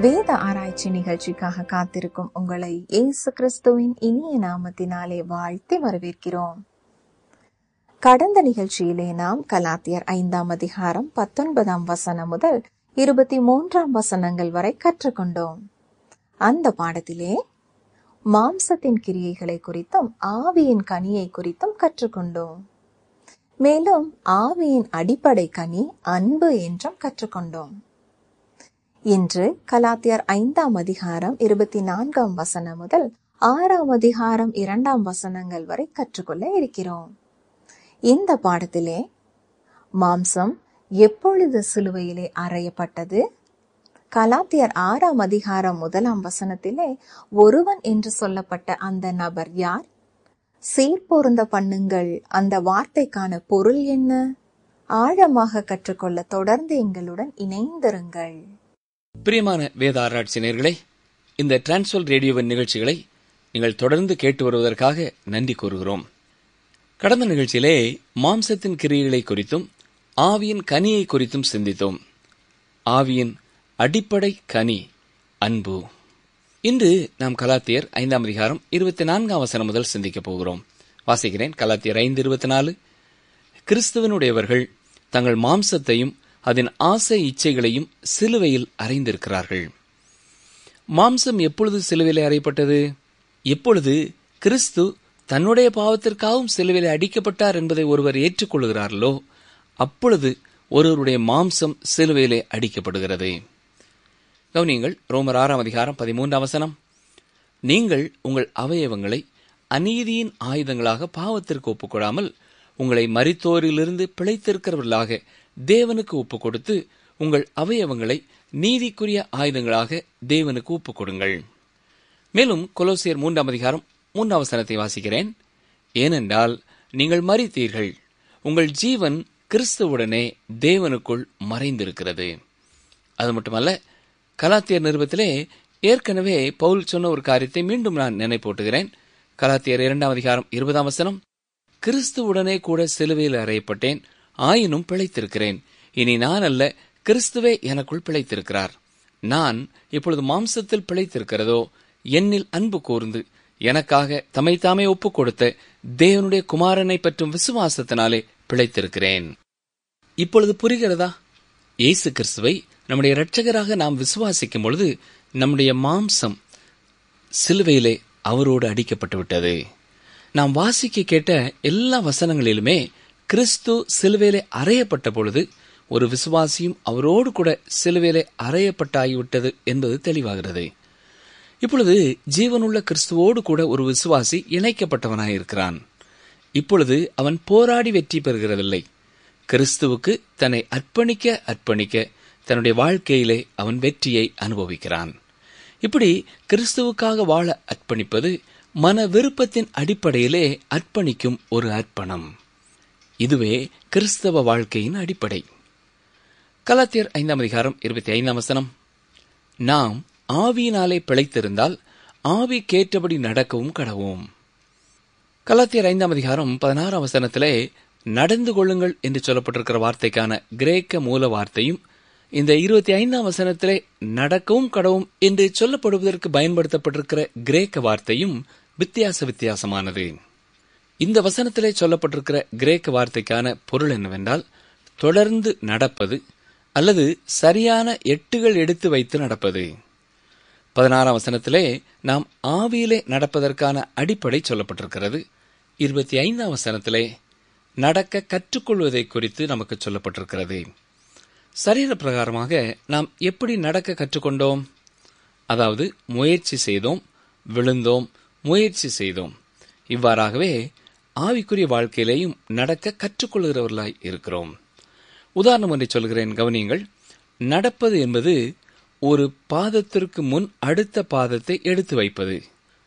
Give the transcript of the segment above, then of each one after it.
வேத ஆராய்ச்சி நிகழ்ச்சிக்காக காத்திருக்கும் உங்களை இயேசு கிறிஸ்துவின் இனிய நாமத்தினாலே வாழ்த்தி வரவேற்கிறோம் கடந்த நிகழ்ச்சியிலே நாம் கலாத்தியர் ஐந்தாம் அதிகாரம் பத்தொன்பதாம் வசனம் முதல் இருபத்தி மூன்றாம் வசனங்கள் வரை கற்றுக்கொண்டோம் அந்த பாடத்திலே மாம்சத்தின் கிரியைகளை குறித்தும் ஆவியின் கனியை குறித்தும் கற்றுக்கொண்டோம் மேலும் ஆவியின் அடிப்படை கனி அன்பு என்றும் கற்றுக்கொண்டோம் இன்று கலாத்தியர் ஐந்தாம் அதிகாரம் இருபத்தி நான்காம் வசனம் முதல் ஆறாம் அதிகாரம் இரண்டாம் வசனங்கள் வரை கற்றுக்கொள்ள இருக்கிறோம் இந்த பாடத்திலே மாம்சம் எப்பொழுது சிலுவையிலே அறையப்பட்டது கலாத்தியர் ஆறாம் அதிகாரம் முதலாம் வசனத்திலே ஒருவன் என்று சொல்லப்பட்ட அந்த நபர் யார் சீர்பொருந்த பண்ணுங்கள் அந்த வார்த்தைக்கான பொருள் என்ன ஆழமாக கற்றுக்கொள்ள தொடர்ந்து எங்களுடன் இணைந்திருங்கள் பிரியமான வேத ஆராய்ச்சி நேயர்களே இந்த டிரான்ஸ்வல் ரேடியோவின் நிகழ்ச்சிகளை நீங்கள் தொடர்ந்து கேட்டு வருவதற்காக நன்றி கூறுகிறோம் கடந்த நிகழ்ச்சியிலே மாம்சத்தின் கிரியைகளை குறித்தும் ஆவியின் கனியை குறித்தும் சிந்தித்தோம் ஆவியின் அடிப்படை கனி அன்பு இன்று நாம் கலாத்தியர் ஐந்தாம் அதிகாரம் இருபத்தி நான்காம் வசனம் முதல் சிந்திக்கப் போகிறோம் வாசிக்கிறேன் கலாத்தியர் ஐந்து இருபத்தி நாலு கிறிஸ்துவனுடையவர்கள் தங்கள் மாம்சத்தையும் அதன் ஆசை இச்சைகளையும் சிலுவையில் அறைந்திருக்கிறார்கள் மாம்சம் எப்பொழுது சிலுவையில் அறையப்பட்டது எப்பொழுது கிறிஸ்து தன்னுடைய பாவத்திற்காகவும் சிலுவையில் அடிக்கப்பட்டார் என்பதை ஒருவர் ஏற்றுக்கொள்கிறார்களோ அப்பொழுது ஒருவருடைய மாம்சம் சிலுவையிலே அடிக்கப்படுகிறது கவனியங்கள் ரோமர் ஆறாம் அதிகாரம் பதிமூன்றாம் வசனம் நீங்கள் உங்கள் அவயவங்களை அநீதியின் ஆயுதங்களாக பாவத்திற்கு ஒப்புக்கொடாமல் உங்களை மரித்தோரிலிருந்து பிழைத்திருக்கிறவர்களாக தேவனுக்கு ஒப்புக் கொடுத்து உங்கள் அவயவங்களை நீதிக்குரிய ஆயுதங்களாக தேவனுக்கு ஒப்புக் கொடுங்கள் மேலும் கொலோசியர் மூன்றாம் அதிகாரம் மூன்றாம் வசனத்தை வாசிக்கிறேன் ஏனென்றால் நீங்கள் மறித்தீர்கள் உங்கள் ஜீவன் கிறிஸ்துவுடனே தேவனுக்குள் மறைந்திருக்கிறது அது மட்டுமல்ல கலாத்தியர் நிருபத்திலே ஏற்கனவே பவுல் சொன்ன ஒரு காரியத்தை மீண்டும் நான் நினைப்பூட்டுகிறேன் கலாத்தியர் இரண்டாம் அதிகாரம் இருபதாம் வசனம் கிறிஸ்துவுடனே கூட சிலுவையில் அறையப்பட்டேன் ஆயினும் பிழைத்திருக்கிறேன் இனி நான் அல்ல கிறிஸ்துவே எனக்குள் பிழைத்திருக்கிறார் நான் இப்பொழுது மாம்சத்தில் பிழைத்திருக்கிறதோ என்னில் அன்பு கூர்ந்து எனக்காக தமைத்தாமே ஒப்புக் கொடுத்த தேவனுடைய குமாரனை பற்றும் விசுவாசத்தினாலே பிழைத்திருக்கிறேன் இப்பொழுது புரிகிறதா இயேசு கிறிஸ்துவை நம்முடைய இரட்சகராக நாம் விசுவாசிக்கும் பொழுது நம்முடைய மாம்சம் சிலுவையிலே அவரோடு அடிக்கப்பட்டு விட்டது நாம் வாசிக்க கேட்ட எல்லா வசனங்களிலுமே கிறிஸ்து சிலுவையிலே அறையப்பட்ட பொழுது ஒரு விசுவாசியும் அவரோடு கூட சிலுவையிலே அறையப்பட்டாகிவிட்டது என்பது தெளிவாகிறது இப்பொழுது ஜீவனுள்ள கிறிஸ்துவோடு கூட ஒரு விசுவாசி இணைக்கப்பட்டவனாயிருக்கிறான் இப்பொழுது அவன் போராடி வெற்றி பெறுகிறதில்லை கிறிஸ்துவுக்கு தன்னை அர்ப்பணிக்க அர்ப்பணிக்க தன்னுடைய வாழ்க்கையிலே அவன் வெற்றியை அனுபவிக்கிறான் இப்படி கிறிஸ்துவுக்காக வாழ அர்ப்பணிப்பது மன விருப்பத்தின் அடிப்படையிலே அர்ப்பணிக்கும் ஒரு அர்ப்பணம் இதுவே கிறிஸ்தவ வாழ்க்கையின் அடிப்படை கலாத்தியர் ஐந்தாம் அதிகாரம் இருபத்தி ஐந்தாம் வசனம் நாம் ஆவியினாலே பிழைத்திருந்தால் ஆவி கேட்டபடி நடக்கவும் கடவும் கலாத்தியர் ஐந்தாம் அதிகாரம் பதினாறாம் வசனத்திலே நடந்து கொள்ளுங்கள் என்று சொல்லப்பட்டிருக்கிற வார்த்தைக்கான கிரேக்க மூல வார்த்தையும் இந்த இருபத்தி ஐந்தாம் வசனத்திலே நடக்கவும் கடவும் என்று சொல்லப்படுவதற்கு பயன்படுத்தப்பட்டிருக்கிற கிரேக்க வார்த்தையும் வித்தியாச வித்தியாசமானது இந்த வசனத்திலே சொல்லப்பட்டிருக்கிற கிரேக்க வார்த்தைக்கான பொருள் என்னவென்றால் தொடர்ந்து நடப்பது அல்லது சரியான எட்டுகள் எடுத்து வைத்து நடப்பது பதினாறாம் வசனத்திலே நாம் ஆவியிலே நடப்பதற்கான அடிப்படை சொல்லப்பட்டிருக்கிறது இருபத்தி ஐந்தாம் வசனத்திலே நடக்க கற்றுக்கொள்வதை குறித்து நமக்கு சொல்லப்பட்டிருக்கிறது சரீர பிரகாரமாக நாம் எப்படி நடக்க கற்றுக்கொண்டோம் அதாவது முயற்சி செய்தோம் விழுந்தோம் முயற்சி செய்தோம் இவ்வாறாகவே ஆவிக்குரிய வாழ்க்கையிலேயும் நடக்க கற்றுக்கொள்கிறவர்களாய் இருக்கிறோம் உதாரணம் ஒன்றை சொல்கிறேன் கவனியுங்கள் நடப்பது என்பது ஒரு பாதத்திற்கு முன் அடுத்த பாதத்தை எடுத்து வைப்பது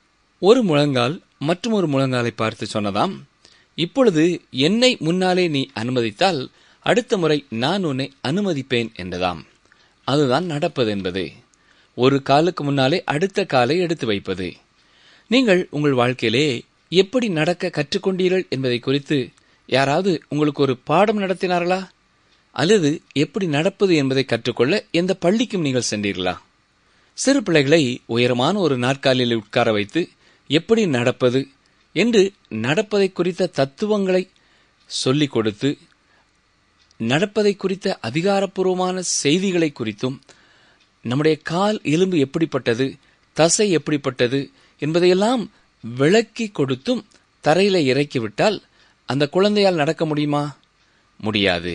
ஒரு முழங்கால் மற்றும் ஒரு முழங்காலை பார்த்து சொன்னதாம் இப்பொழுது என்னை முன்னாலே நீ அனுமதித்தால் அடுத்த முறை நான் உன்னை அனுமதிப்பேன் என்றதாம் அதுதான் நடப்பது என்பது ஒரு காலுக்கு முன்னாலே அடுத்த காலை எடுத்து வைப்பது நீங்கள் உங்கள் வாழ்க்கையிலே எப்படி நடக்க கற்றுக்கொண்டீர்கள் என்பதை குறித்து யாராவது உங்களுக்கு ஒரு பாடம் நடத்தினார்களா அல்லது எப்படி நடப்பது என்பதை கற்றுக்கொள்ள எந்த பள்ளிக்கும் நீங்கள் சென்றீர்களா சிறு பிள்ளைகளை உயரமான ஒரு நாற்காலியில் உட்கார வைத்து எப்படி நடப்பது என்று நடப்பதை குறித்த தத்துவங்களை சொல்லிக் கொடுத்து நடப்பதை குறித்த அதிகாரப்பூர்வமான செய்திகளை குறித்தும் நம்முடைய கால் எலும்பு எப்படிப்பட்டது தசை எப்படிப்பட்டது என்பதையெல்லாம் விளக்கி கொடுத்தும் தரையில இறக்கிவிட்டால் அந்த குழந்தையால் நடக்க முடியுமா முடியாது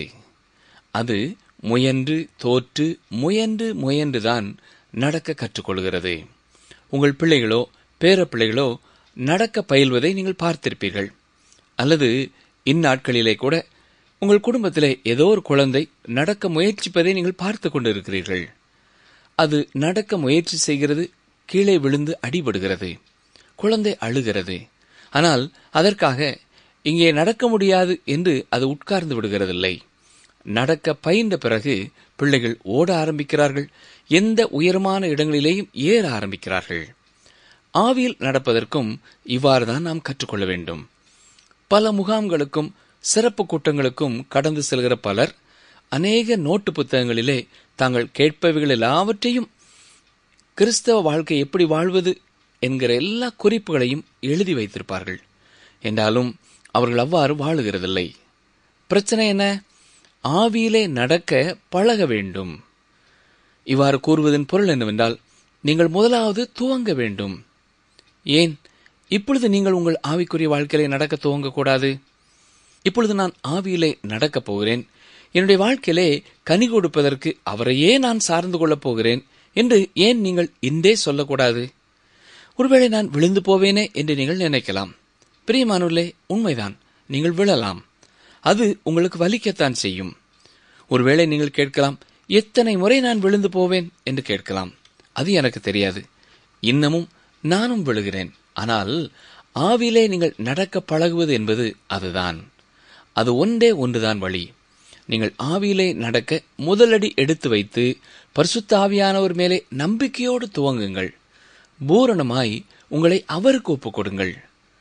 அது முயன்று தோற்று முயன்று முயன்றுதான் நடக்க கற்றுக்கொள்கிறது உங்கள் பிள்ளைகளோ பேர பிள்ளைகளோ நடக்க பயில்வதை நீங்கள் பார்த்திருப்பீர்கள் அல்லது இந்நாட்களிலே கூட உங்கள் குடும்பத்திலே ஏதோ ஒரு குழந்தை நடக்க முயற்சிப்பதை நீங்கள் பார்த்து கொண்டிருக்கிறீர்கள் அது நடக்க முயற்சி செய்கிறது கீழே விழுந்து அடிபடுகிறது குழந்தை அழுகிறது ஆனால் அதற்காக இங்கே நடக்க முடியாது என்று அது உட்கார்ந்து விடுகிறதில்லை நடக்க பயின்ற பிறகு பிள்ளைகள் ஓட ஆரம்பிக்கிறார்கள் எந்த உயரமான இடங்களிலேயும் ஏற ஆரம்பிக்கிறார்கள் ஆவியில் நடப்பதற்கும் இவ்வாறுதான் நாம் கற்றுக்கொள்ள வேண்டும் பல முகாம்களுக்கும் சிறப்பு கூட்டங்களுக்கும் கடந்து செல்கிற பலர் அநேக நோட்டு புத்தகங்களிலே தாங்கள் கேட்பவைகள் எல்லாவற்றையும் கிறிஸ்தவ வாழ்க்கை எப்படி வாழ்வது என்கிற எல்லா குறிப்புகளையும் எழுதி வைத்திருப்பார்கள் என்றாலும் அவர்கள் அவ்வாறு வாழுகிறதில்லை பிரச்சனை என்ன ஆவியிலே நடக்க பழக வேண்டும் இவ்வாறு கூறுவதன் பொருள் என்னவென்றால் நீங்கள் முதலாவது துவங்க வேண்டும் ஏன் இப்பொழுது நீங்கள் உங்கள் ஆவிக்குரிய வாழ்க்கையிலே நடக்க துவங்கக்கூடாது இப்பொழுது நான் ஆவியிலே நடக்கப் போகிறேன் என்னுடைய வாழ்க்கையிலே கனி கொடுப்பதற்கு அவரையே நான் சார்ந்து கொள்ளப் போகிறேன் என்று ஏன் நீங்கள் இன்றே சொல்லக்கூடாது ஒருவேளை நான் விழுந்து போவேனே என்று நீங்கள் நினைக்கலாம் பிரியமானவர்களே உண்மைதான் நீங்கள் விழலாம் அது உங்களுக்கு வலிக்கத்தான் செய்யும் ஒருவேளை நீங்கள் கேட்கலாம் எத்தனை முறை நான் விழுந்து போவேன் என்று கேட்கலாம் அது எனக்கு தெரியாது இன்னமும் நானும் விழுகிறேன் ஆனால் ஆவிலே நீங்கள் நடக்க பழகுவது என்பது அதுதான் அது ஒன்றே ஒன்றுதான் வழி நீங்கள் ஆவியிலே நடக்க முதலடி எடுத்து வைத்து பரிசுத்த ஆவியானவர் மேலே நம்பிக்கையோடு துவங்குங்கள் பூரணமாய் உங்களை அவருக்கு ஒப்புக் கொடுங்கள்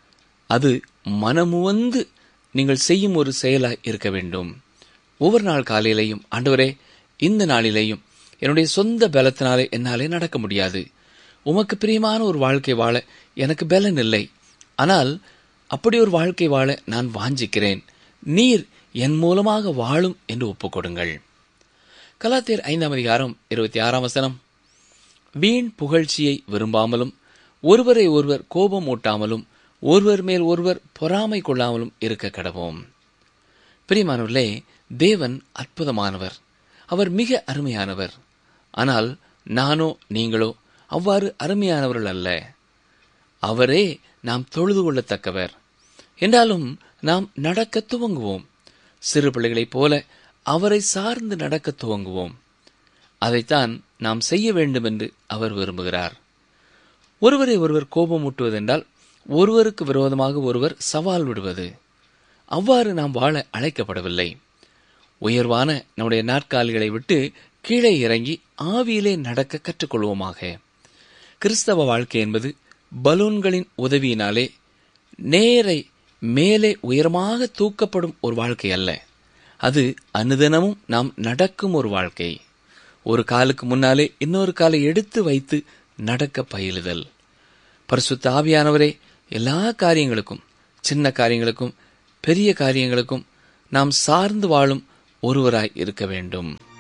அது மனமுவந்து நீங்கள் செய்யும் ஒரு செயலாய் இருக்க வேண்டும் ஒவ்வொரு நாள் காலையிலையும் ஆண்டவரே இந்த நாளிலேயும் என்னுடைய சொந்த பலத்தினாலே என்னாலே நடக்க முடியாது உமக்கு பிரியமான ஒரு வாழ்க்கை வாழ எனக்கு பலன் இல்லை ஆனால் அப்படி ஒரு வாழ்க்கை வாழ நான் வாஞ்சிக்கிறேன் நீர் என் மூலமாக வாழும் என்று ஒப்புக்கொடுங்கள் கலாத்தியர் ஐந்தாம் அதிகாரம் இருபத்தி ஆறாம் வசனம் வீண் புகழ்ச்சியை விரும்பாமலும் ஒருவரை ஒருவர் கோபம் ஊட்டாமலும் ஒருவர் மேல் ஒருவர் பொறாமை கொள்ளாமலும் இருக்க கடவோம் பிரியமானவர்களே தேவன் அற்புதமானவர் அவர் மிக அருமையானவர் ஆனால் நானோ நீங்களோ அவ்வாறு அருமையானவர்கள் அல்ல அவரே நாம் தொழுது கொள்ளத்தக்கவர் என்றாலும் நாம் நடக்க துவங்குவோம் சிறு பிள்ளைகளைப் போல அவரை சார்ந்து நடக்க துவங்குவோம் அதைத்தான் நாம் செய்ய வேண்டும் என்று அவர் விரும்புகிறார் ஒருவரை ஒருவர் கோபமூட்டுவதென்றால் ஒருவருக்கு விரோதமாக ஒருவர் சவால் விடுவது அவ்வாறு நாம் வாழ அழைக்கப்படவில்லை உயர்வான நம்முடைய நாற்காலிகளை விட்டு கீழே இறங்கி ஆவியிலே நடக்க கற்றுக்கொள்வோமாக கிறிஸ்தவ வாழ்க்கை என்பது பலூன்களின் உதவியினாலே நேரை மேலே உயரமாக தூக்கப்படும் ஒரு வாழ்க்கை அல்ல அது அனுதினமும் நாம் நடக்கும் ஒரு வாழ்க்கை ஒரு காலுக்கு முன்னாலே இன்னொரு காலை எடுத்து வைத்து நடக்க பயிலுதல் பரிசுத்த ஆவியானவரே எல்லா காரியங்களுக்கும் சின்ன காரியங்களுக்கும் பெரிய காரியங்களுக்கும் நாம் சார்ந்து வாழும் ஒருவராய் இருக்க வேண்டும்